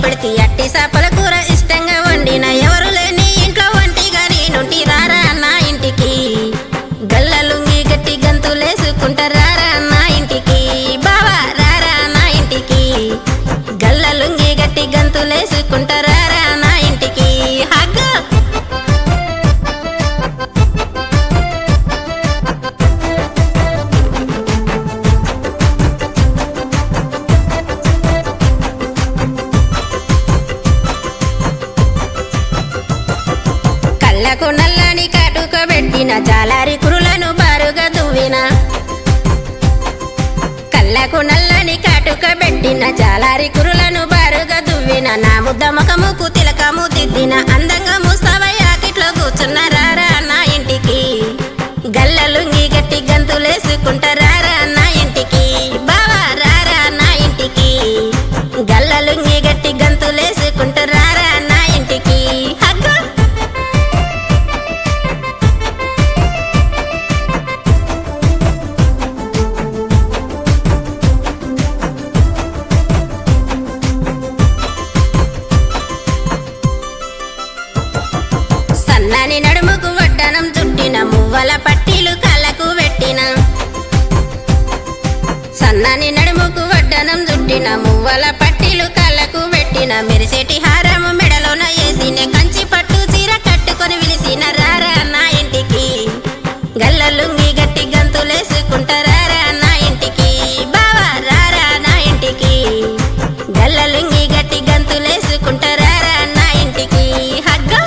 పెడితే అట్టి చేపల కూర ఇష్టంగా వండిన ఎవరు లేని ఇంట్లో వంటిగా నేనుంటి రారా నా ఇంటికి గల్ల లుంగి గట్టి గంతులేసుకుంటా రారా నా ఇంటికి బావా రారా నా ఇంటికి గల్ల లుంగి గట్టి గంతులేసుకుంటా రారా నా ఇంటికి హగ్గ కళ్ళకు నల్లని కాటుక పెట్టిన జాలారి కురులను బారుగా దువ్విన కళ్ళకు నల్లని కాటుక పెట్టిన జాలారి కురులను బారుగా దువ్విన నా ముద్ద ముఖముకు తిలకము దిద్దిన అందంగా ముస్తావయ్యాకిట్లో కూర్చున్న రారా నా ఇంటికి గల్లలుంగి గట్టి గంతులేసుకుంటా రారా నా ఇంటికి బావా రారా నా ఇంటికి గల్లలుంగి గట్టి గంతులేసుకుంటా రారా నా ఇంటికి హగ్గు సన్నని నడుముకు వడ్డనం చుట్టిన మువ్వల పట్టీలు కళ్ళకు పెట్టిన సన్నని నడుముకు వడ్డనం చుట్టిన మువ్వల పట్టీలు కళ్ళకు పెట్టిన మెరిసేటి హారము మెడలోన వేసిన కంచి పట్టు చీర కట్టుకొని విలిసిన రారా నా ఇంటికి గల్లలుంగి గట్టి గంతులేసుకుంటా రారా నా ఇంటికి బావా రారా నా ఇంటికి గల్లలుంగి గట్టి గంతులేసుకుంటా రారా నా ఇంటికి హగ్గం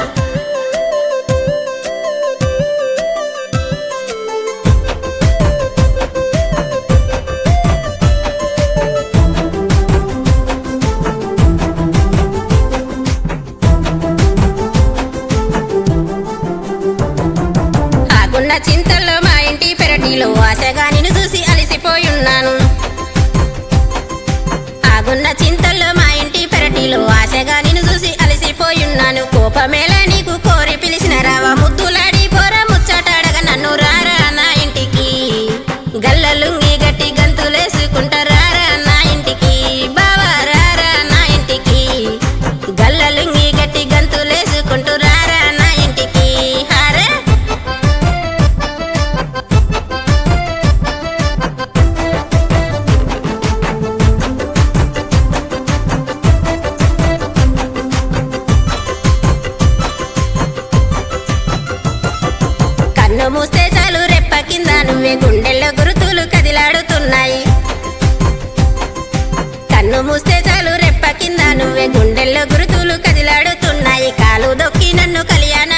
ఆగున్న చింతల్లో మా ఇంటి పెరటిలో ఆశగా నిన్ను చూసి అలసిపోయున్నాను ఆగున్న చింతల్లో మా ఇంటి పెరటిలో ఆశగా నిన్ను చూసి అలసిపోయున్నాను కోపమేలా నీకు కోరి పిలిచిన రావా ముద్దులాడి పోరా ముచ్చటాడగా నన్ను రారా నా ఇంటికి గల్లలుంగి గట్టి గంతులేసుకుంటా రారా నా ఇంటికి బావా రారా నా ఇంటికి గల్లలుంగి గట్టి గంతులేసుకుంటూ రారా నా ఇంటికి హారే కన్ను మూస్తే చాలు రెప్ప కింద నువ్వే గుండెల్లో గురుతులు కదిలాడుతున్నాయి కన్ను మూస్తే చాలు రెప్ప కింద నువ్వే గుండెల్లో గురుతులు కదిలాడుతున్నాయి కాలు దొక్కి నన్ను కళ్యాణ